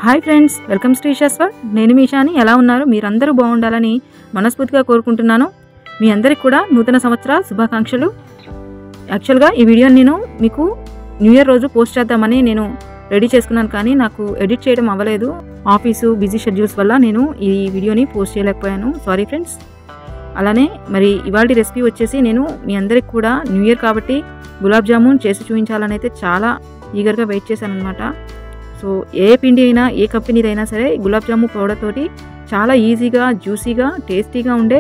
hi friends welcome శ్రీ ఈశాస్వర్ నేను మీ ఇషాని ఎలా ఉన్నారు మీరందరూ బాగుండాలని మనస్ఫూర్తిగా కోరుకుంటున్నాను మీ అందరికి కూడా నూతన సంవత్సర శుభాకాంక్షలు యాక్చువల్గా ఈ వీడియోని నేను మీకు న్యూ ఇయర్ రోజు పోస్ట్ చేద్దామని నేను రెడీ చేసుకున్నాను కానీ నాకు ఎడిట్ చేయడం అవ్వలేదు ఆఫీసు బిజీ షెడ్యూల్స్ వల్ల నేను ఈ వీడియోని పోస్ట్ చేయలేకపోయాను సారీ ఫ్రెండ్స్ అలానే మరి ఇవాళ రెసిపీ వచ్చేసి నేను మీ అందరికి కూడా న్యూ ఇయర్ కాబట్టి గులాబ్ జామున్ చేసి చూపించాలని అయితే చాలా ఈగర్గా వెయిట్ చేశాను అనమాట సో ఏ పిండి అయినా ఏ కంపెనీదైనా సరే గులాబ్ జాము పౌడర్ తోటి చాలా ఈజీగా జ్యూసీగా టేస్టీగా ఉండే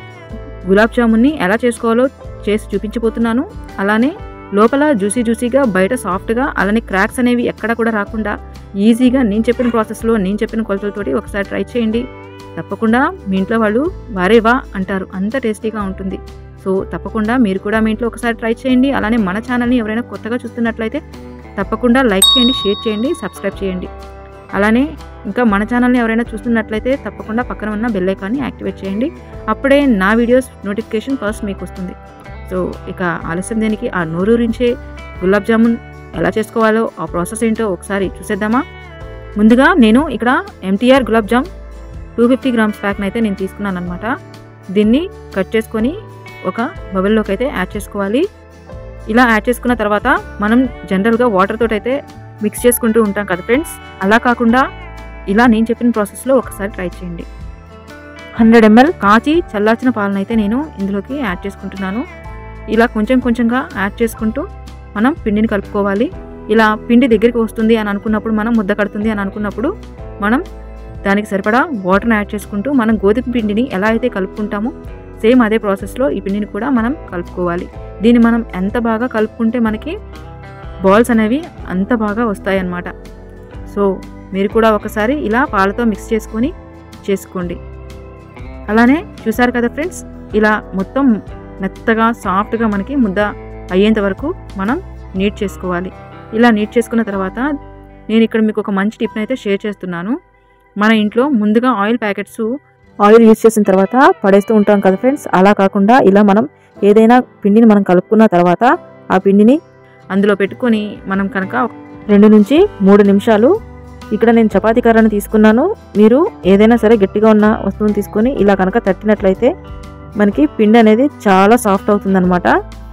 గులాబ్ జామున్ని ఎలా చేసుకోవాలో చేసి చూపించబోతున్నాను అలానే లోపల జ్యూసీ జ్యూసీగా బయట సాఫ్ట్గా అలానే క్రాక్స్ అనేవి ఎక్కడ కూడా రాకుండా ఈజీగా నేను చెప్పిన ప్రాసెస్లో నేను చెప్పిన కొలతలతోటి ఒకసారి ట్రై చేయండి తప్పకుండా మీ ఇంట్లో వాళ్ళు వారేవా అంటారు అంత టేస్టీగా ఉంటుంది సో తప్పకుండా మీరు కూడా మీ ఇంట్లో ఒకసారి ట్రై చేయండి అలానే మన ఛానల్ని ఎవరైనా కొత్తగా చూస్తున్నట్లయితే తప్పకుండా లైక్ చేయండి షేర్ చేయండి సబ్స్క్రైబ్ చేయండి అలానే ఇంకా మన ఛానల్ని ఎవరైనా చూస్తున్నట్లయితే తప్పకుండా పక్కన ఉన్న బెల్ ఐకాన్ని యాక్టివేట్ చేయండి అప్పుడే నా వీడియోస్ నోటిఫికేషన్ ఫస్ట్ మీకు వస్తుంది సో ఇక ఆలస్యం దేనికి ఆ నోరూరించే గులాబ్ జామున్ ఎలా చేసుకోవాలో ఆ ప్రాసెస్ ఏంటో ఒకసారి చూసేద్దామా ముందుగా నేను ఇక్కడ MTR gulab jam two fifty grams ప్యాక్ని అయితే నేను తీసుకున్నాను అనమాట దీన్ని కట్ చేసుకొని ఒక బబుల్లోకి అయితే యాడ్ చేసుకోవాలి ఇలా యాడ్ చేసుకున్న తర్వాత మనం జనరల్గా వాటర్ తోటి అయితే మిక్స్ చేసుకుంటూ ఉంటాం కదా ఫ్రెండ్స్ అలా కాకుండా ఇలా నేను చెప్పిన ప్రాసెస్లో ఒకసారి ట్రై చేయండి హండ్రెడ్ ఎంఎల్ కాచి చల్లార్చిన పాలను అయితే నేను ఇందులోకి యాడ్ చేసుకుంటున్నాను ఇలా కొంచెం కొంచెంగా యాడ్ చేసుకుంటూ మనం పిండిని కలుపుకోవాలి ఇలా పిండి దగ్గరికి వస్తుంది అని అనుకున్నప్పుడు మనం ముద్ద కడుతుంది అని అనుకున్నప్పుడు మనం దానికి సరిపడా వాటర్ని యాడ్ చేసుకుంటూ మనం గోధుమ పిండిని ఎలా అయితే కలుపుకుంటామో సేమ్ అదే ప్రాసెస్లో ఈ పిండిని కూడా మనం కలుపుకోవాలి దీన్ని మనం ఎంత బాగా కలుపుకుంటే మనకి బాల్స్ అనేవి అంత బాగా వస్తాయి అన్నమాట సో మీరు కూడా ఒకసారి ఇలా పాలతో మిక్స్ చేసుకొని చేసుకోండి అలానే చూసారు కదా ఫ్రెండ్స్ ఇలా మొత్తం మెత్తగా సాఫ్ట్గా మనకి ముద్ద అయ్యేంత వరకు మనం నీట్ చేసుకోవాలి ఇలా నీట్ చేసుకున్న తర్వాత నేను ఇక్కడ మీకు ఒక మంచి టిప్ని అయితే షేర్ చేస్తున్నాను మన ఇంట్లో ముందుగా ఆయిల్ ప్యాకెట్స్ ఆయిల్ యూజ్ చేసిన తర్వాత పడేస్తూ ఉంటాం కదా ఫ్రెండ్స్ అలా కాకుండా ఇలా మనం ఏదైనా పిండిని మనం కలుపుకున్న తర్వాత ఆ పిండిని అందులో పెట్టుకొని మనం కనుక రెండు నుంచి మూడు నిమిషాలు ఇక్కడ నేను చపాతీ కర్రను తీసుకున్నాను మీరు ఏదైనా సరే గట్టిగా ఉన్న వస్తువుని తీసుకొని ఇలా కనుక తట్టినట్లయితే మనకి పిండి అనేది చాలా సాఫ్ట్ అవుతుందన్నమాట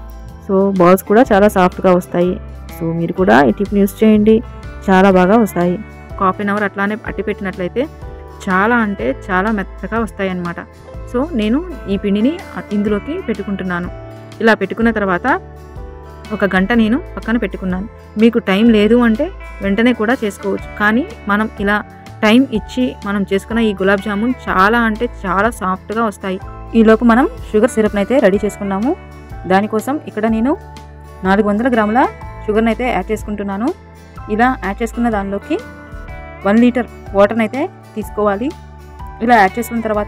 సో బాల్స్ కూడా చాలా సాఫ్ట్గా వస్తాయి సో మీరు కూడా ఈ టిప్ని యూస్ చేయండి చాలా బాగా వస్తాయి ఒక హాఫ్ అన్ అవర్ అట్లానే అట్టి పెట్టినట్లయితే చాలా అంటే చాలా మెత్తగా వస్తాయి అన్నమాట సో నేను ఈ పిండిని ఇందులోకి పెట్టుకుంటున్నాను ఇలా పెట్టుకున్న తర్వాత ఒక గంట నేను పక్కన పెట్టుకున్నాను మీకు టైం లేదు అంటే వెంటనే కూడా చేసుకోవచ్చు కానీ మనం ఇలా టైం ఇచ్చి మనం చేసుకున్న ఈ గులాబ్ జామున్ చాలా అంటే చాలా సాఫ్ట్గా వస్తాయి ఈలోపు మనం షుగర్ సిరప్ని అయితే రెడీ చేసుకున్నాము దానికోసం ఇక్కడ నేను నాలుగు వందల గ్రాముల షుగర్ని అయితే యాడ్ చేసుకుంటున్నాను ఇలా యాడ్ చేసుకున్న దానిలోకి వన్ లీటర్ వాటర్ని అయితే తీసుకోవాలి ఇలా యాడ్ చేసుకున్న తర్వాత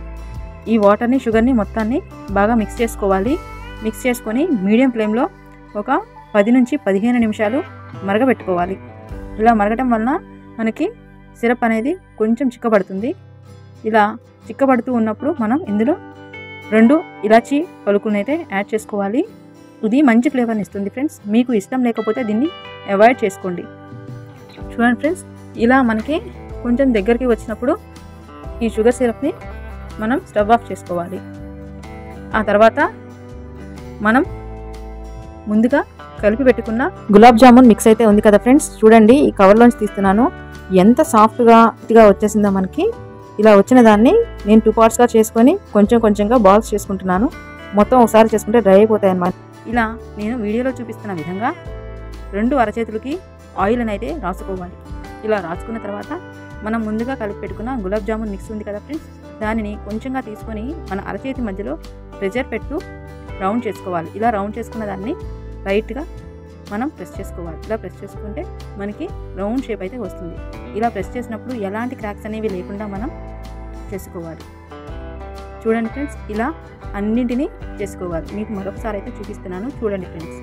ఈ వాటర్ని షుగర్ని మొత్తాన్ని బాగా మిక్స్ చేసుకోవాలి మిక్స్ చేసుకొని మీడియం ఫ్లేమ్లో ఒక పది నుంచి పదిహేను నిమిషాలు మరగబెట్టుకోవాలి ఇలా మరగటం వలన మనకి సిరప్ అనేది కొంచెం చిక్కబడుతుంది ఇలా చిక్కబడుతూ ఉన్నప్పుడు మనం ఇందులో రెండు ఇలాచీ పలుకుని అయితే యాడ్ చేసుకోవాలి ఇది మంచి ఫ్లేవర్ని ఇస్తుంది ఫ్రెండ్స్ మీకు ఇష్టం లేకపోతే దీన్ని అవాయిడ్ చేసుకోండి చూడండి ఫ్రెండ్స్ ఇలా మనకి కొంచెం దగ్గరికి వచ్చినప్పుడు ఈ షుగర్ సిరప్ని మనం స్టవ్ ఆఫ్ చేసుకోవాలి ఆ తర్వాత మనం ముందుగా కలిపి పెట్టుకున్న గులాబ్ జామున్ మిక్స్ అయితే ఉంది కదా ఫ్రెండ్స్ చూడండి ఈ కవర్లోంచి తీస్తున్నాను ఎంత సాఫ్ట్గా గా వచ్చేసిందో మనకి ఇలా వచ్చిన దాన్ని నేను టూ పార్ట్స్గా చేసుకొని కొంచెం కొంచెంగా బాల్స్ చేసుకుంటున్నాను మొత్తం ఒకసారి చేసుకుంటే డ్రై అయిపోతాయి అన్నమాట ఇలా నేను వీడియోలో చూపిస్తున్న విధంగా రెండు అరచేతులకి ఆయిల్ అని అయితే రాసుకోవాలి ఇలా రాసుకున్న తర్వాత మనం ముందుగా కలిపి పెట్టుకున్న గులాబ్ జామున్ మిక్స్ ఉంది కదా ఫ్రెండ్స్ దానిని కొంచెంగా తీసుకొని మన అరచేతి మధ్యలో ప్రెజర్ పెట్టు రౌండ్ చేసుకోవాలి ఇలా రౌండ్ చేసుకున్న దాన్ని లైట్గా మనం ప్రెస్ చేసుకోవాలి ఇలా ప్రెస్ చేసుకుంటే మనకి రౌండ్ షేప్ అయితే వస్తుంది ఇలా ప్రెస్ చేసినప్పుడు ఎలాంటి క్రాక్స్ అనేవి లేకుండా మనం చేసుకోవాలి చూడండి ఫ్రెండ్స్ ఇలా అన్నింటినీ చేసుకోవాలి మీకు మరొకసారి అయితే చూపిస్తున్నాను చూడండి ఫ్రెండ్స్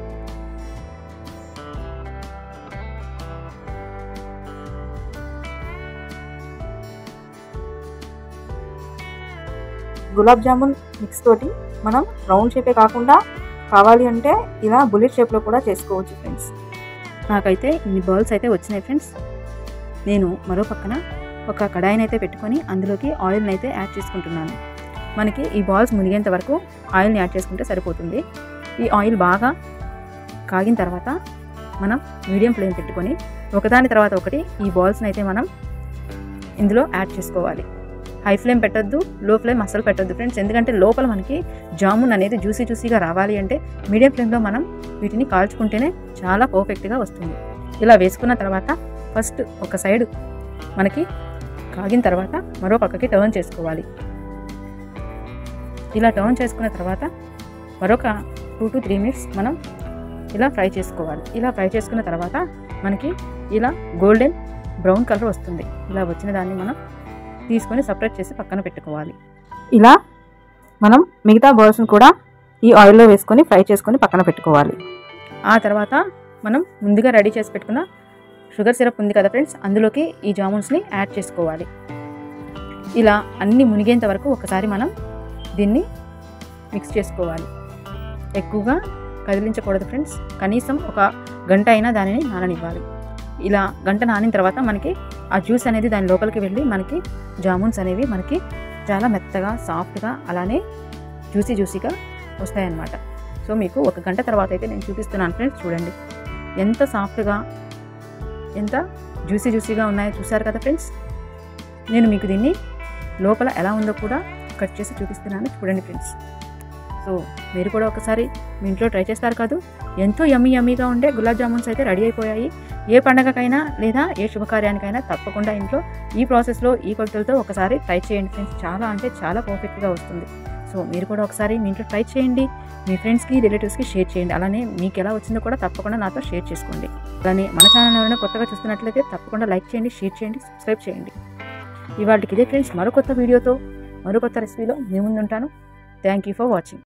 గులాబ్ జామున్ మిక్స్ తోటి మనం రౌండ్ షేపే కాకుండా కావాలి అంటే ఇలా బుల్లెట్ షేప్లో కూడా చేసుకోవచ్చు ఫ్రెండ్స్ నాకైతే ఇన్ని బాల్స్ అయితే వచ్చినాయి ఫ్రెండ్స్ నేను మరో పక్కన ఒక కడాయిని అయితే పెట్టుకొని అందులోకి ఆయిల్ని అయితే యాడ్ చేసుకుంటున్నాను మనకి ఈ బాల్స్ మునిగేంత వరకు ఆయిల్ని యాడ్ చేసుకుంటే సరిపోతుంది ఈ ఆయిల్ బాగా కాగిన తర్వాత మనం మీడియం ఫ్లేమ్ పెట్టుకొని ఒకదాని తర్వాత ఒకటి ఈ బాల్స్ని అయితే మనం ఇందులో యాడ్ చేసుకోవాలి హై ఫ్లేమ్ పెట్టొద్దు లో ఫ్లేమ్ అస్సలు పెట్టొద్దు ఫ్రెండ్స్ ఎందుకంటే లోపల మనకి జామున్ అనేది జ్యూసీ జ్యూసీగా రావాలి అంటే మీడియం ఫ్లేమ్లో మనం వీటిని కాల్చుకుంటేనే చాలా పర్ఫెక్ట్గా వస్తుంది ఇలా వేసుకున్న తర్వాత ఫస్ట్ ఒక సైడ్ మనకి కాగిన తర్వాత మరో పక్కకి టర్న్ చేసుకోవాలి ఇలా టర్న్ చేసుకున్న తర్వాత మరొక టూ టు త్రీ మినిట్స్ మనం ఇలా ఫ్రై చేసుకోవాలి ఇలా ఫ్రై చేసుకున్న తర్వాత మనకి ఇలా గోల్డెన్ బ్రౌన్ కలర్ వస్తుంది ఇలా వచ్చిన దాన్ని మనం తీసుకొని సపరేట్ చేసి పక్కన పెట్టుకోవాలి ఇలా మనం మిగతా బాల్స్ని కూడా ఈ ఆయిల్లో వేసుకొని ఫ్రై చేసుకొని పక్కన పెట్టుకోవాలి ఆ తర్వాత మనం ముందుగా రెడీ చేసి పెట్టుకున్న షుగర్ సిరప్ ఉంది కదా ఫ్రెండ్స్ అందులోకి ఈ జామున్స్ని యాడ్ చేసుకోవాలి ఇలా అన్ని మునిగేంత వరకు ఒకసారి మనం దీన్ని మిక్స్ చేసుకోవాలి ఎక్కువగా కదిలించకూడదు ఫ్రెండ్స్ కనీసం ఒక గంట అయినా దానిని నాననివ్వాలి ఇలా గంట నానిన తర్వాత మనకి ఆ జ్యూస్ అనేది దాని లోపలికి వెళ్ళి మనకి జామున్స్ అనేవి మనకి చాలా మెత్తగా సాఫ్ట్గా అలానే జ్యూసీ జ్యూసీగా వస్తాయన్నమాట సో మీకు ఒక గంట తర్వాత అయితే నేను చూపిస్తున్నాను ఫ్రెండ్స్ చూడండి ఎంత సాఫ్ట్గా ఎంత జ్యూసీ జ్యూసీగా ఉన్నాయో చూసారు కదా ఫ్రెండ్స్ నేను మీకు దీన్ని లోపల ఎలా ఉందో కూడా కట్ చేసి చూపిస్తున్నాను చూడండి ఫ్రెండ్స్ సో మీరు కూడా ఒకసారి మీ ఇంట్లో ట్రై చేస్తారు కాదు ఎంతో యమ్మీ యమ్మీగా ఉండే గులాబ్ జామున్స్ అయితే రెడీ అయిపోయాయి ఏ పండగకైనా లేదా ఏ శుభకార్యానికైనా తప్పకుండా ఇంట్లో ఈ ప్రాసెస్లో ఈ కొలతలతో ఒకసారి ట్రై చేయండి ఫ్రెండ్స్ చాలా అంటే చాలా పర్ఫెక్ట్గా వస్తుంది సో మీరు కూడా ఒకసారి మీ ఇంట్లో ట్రై చేయండి మీ ఫ్రెండ్స్కి రిలేటివ్స్కి షేర్ చేయండి అలానే మీకు ఎలా వచ్చిందో కూడా తప్పకుండా నాతో షేర్ చేసుకోండి అలానే మన ఛానల్ ఎవరైనా కొత్తగా చూస్తున్నట్లయితే తప్పకుండా లైక్ చేయండి షేర్ చేయండి సబ్స్క్రైబ్ చేయండి ఇవాళకి ఇదే ఫ్రెండ్స్ మరో కొత్త వీడియోతో మరో కొత్త రెసిపీలో మీ ముందు ఉంటాను థ్యాంక్ యూ ఫర్ వాచింగ్